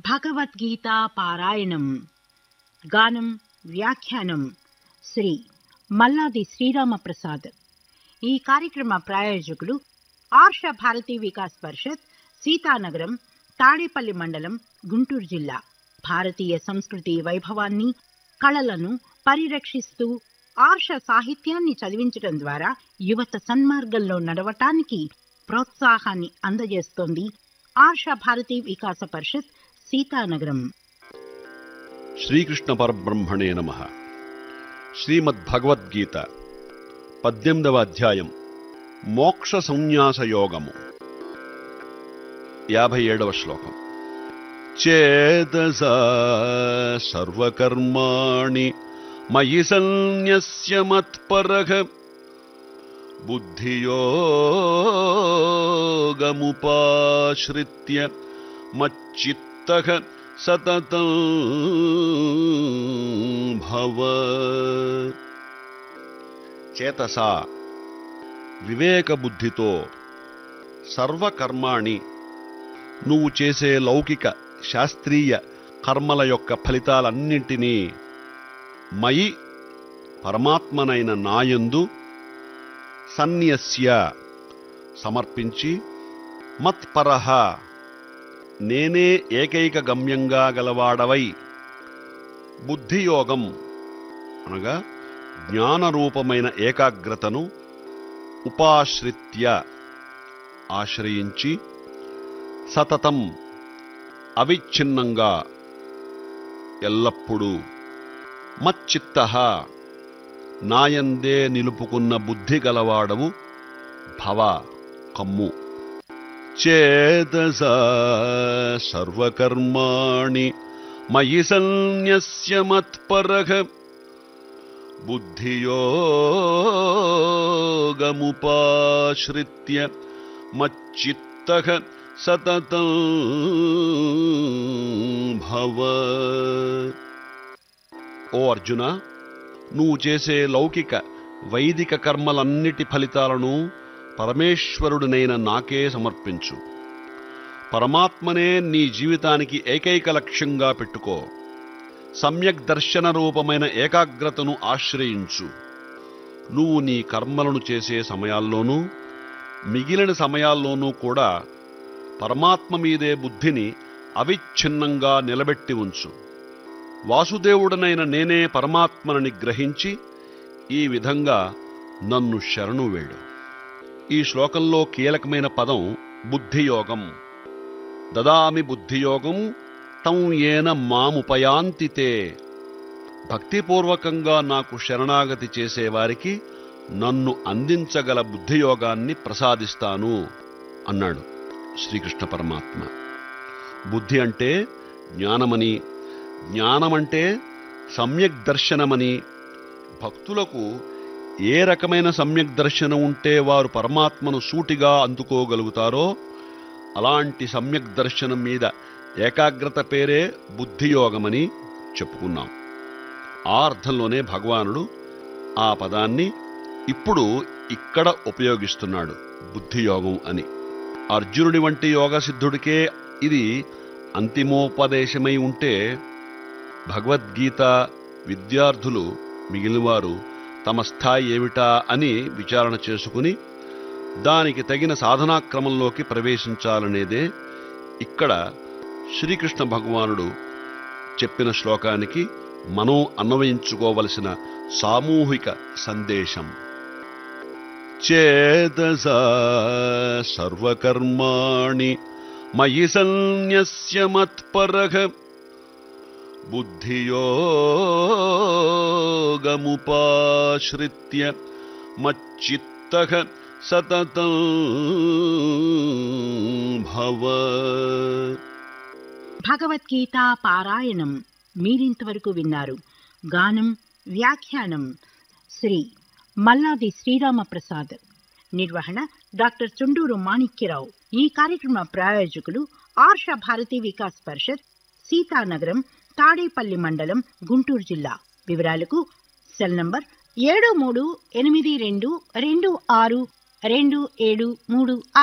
భగవద్గీతా పారాయణం గానం వ్యాఖ్యానం శ్రీ మల్లాది శ్రీరామ ప్రసాద్ ఈ కార్యక్రమ ప్రాయోజకులు ఆర్ష భారతీ వికాస్ పరిషత్ సీతానగరం తాడేపల్లి మండలం గుంటూరు జిల్లా భారతీయ సంస్కృతి వైభవాన్ని కళలను పరిరక్షిస్తూ ఆర్ష సాహిత్యాన్ని చదివించడం ద్వారా యువత సన్మార్గంలో నడవటానికి ప్రోత్సాహాన్ని అందజేస్తోంది ఆర్ష భారతీ వికాస పరిషత్ సీతానగరం శ్రీకృష్ణ పరబ్రహ్మణే నమ శ్రీమద్భగవద్గీత పద్దెనిమిదవ అధ్యాయం మోక్ష సంన్యాస యోగము యాభై ఏడవ శ్లోకం చేతసా సర్వకర్మాణి మయి సన్యస్య మత్పరః బుద్ధియోగముపాశ్రిత్య మచ్చిత్తః సతతం భవ చేతసా వివేక బుద్ధితో సర్వకర్మాణి నువ్వు చేసే లౌకిక శాస్త్రీయ కర్మల యొక్క ఫలితాలన్నింటినీ మయి పరమాత్మనైన నాయందు సన్యస్య సమర్పించి మత్పరహ నేనే ఏకైక గమ్యంగా గలవాడవై బుద్ధియోగం అనగా జ్ఞానరూపమైన ఏకాగ్రతను ఉపాశ్రిత్య ఆశ్రయించి సతతం అవిచ్ఛిన్నంగా ఎల్లప్పుడూ మచ్చిత్త నాయందే నిలుపుకున్న బుద్ధి గలవాడవు భవ కమ్ము చేతసా సర్వకర్మాణి మయి సన్యస్య మత్పరః బుద్ధియోగముపాశ్రిత్య మచ్చిత్తః సతతం భవ ఓ అర్జున నువ్వు చేసే లౌకిక వైదిక కర్మలన్నిటి ఫలితాలను పరమేశ్వరుడినైన నాకే సమర్పించు పరమాత్మనే నీ జీవితానికి ఏకైక లక్ష్యంగా పెట్టుకో సమ్యక్ దర్శన రూపమైన ఏకాగ్రతను ఆశ్రయించు నువ్వు నీ కర్మలను చేసే సమయాల్లోనూ మిగిలిన సమయాల్లోనూ కూడా పరమాత్మ మీదే బుద్ధిని అవిచ్ఛిన్నంగా నిలబెట్టి ఉంచు వాసుదేవుడనైన నేనే పరమాత్మనని గ్రహించి ఈ విధంగా నన్ను శరణు వేడు ఈ శ్లోకంలో కీలకమైన పదం బుద్ధియోగం దదామి బుద్ధియోగం తం ఏన మాముపయాంతితే భక్తిపూర్వకంగా నాకు శరణాగతి చేసేవారికి నన్ను అందించగల బుద్ధియోగాన్ని ప్రసాదిస్తాను అన్నాడు శ్రీకృష్ణ పరమాత్మ బుద్ధి అంటే జ్ఞానమని జ్ఞానమంటే సమ్యక్ దర్శనమని భక్తులకు ఏ రకమైన సమ్యక్ దర్శనం ఉంటే వారు పరమాత్మను సూటిగా అందుకోగలుగుతారో అలాంటి సమ్యక్ దర్శనం మీద ఏకాగ్రత పేరే బుద్ధియోగమని చెప్పుకున్నాం ఆ అర్థంలోనే భగవానుడు ఆ పదాన్ని ఇప్పుడు ఇక్కడ ఉపయోగిస్తున్నాడు బుద్ధియోగం అని అర్జునుడి వంటి యోగ సిద్ధుడికే ఇది అంతిమోపదేశమై ఉంటే భగవద్గీత విద్యార్థులు మిగిలినవారు తమ స్థాయి ఏమిటా అని విచారణ చేసుకుని దానికి తగిన సాధనాక్రమంలోకి ప్రవేశించాలనేదే ఇక్కడ శ్రీకృష్ణ భగవానుడు చెప్పిన శ్లోకానికి మనం అన్వయించుకోవలసిన సామూహిక సందేశం చేతసా సర్వకర్మాణి మయి సన్యస్య మత్పరః బుద్ధియోగముపాశ్రిత్య మచ్చిత్తః సతతం భవ భగవద్గీతా పారాయణం మీరింతవరకు విన్నారు గానం వ్యాఖ్యానం శ్రీ మల్లాది శ్రీరామ ప్రసాద్ నిర్వహణ డాక్టర్ చుండూరు మాణిక్యరావు ఈ కార్యక్రమ ప్రాయోజకులు ఆర్ష భారతీ వికాస్ పరిషత్ సీతానగరం తాడేపల్లి మండలం గుంటూరు జిల్లా వివరాలకు సెల్ నంబర్ ఏడు మూడు ఎనిమిది రెండు రెండు ఆరు రెండు ఏడు మూడు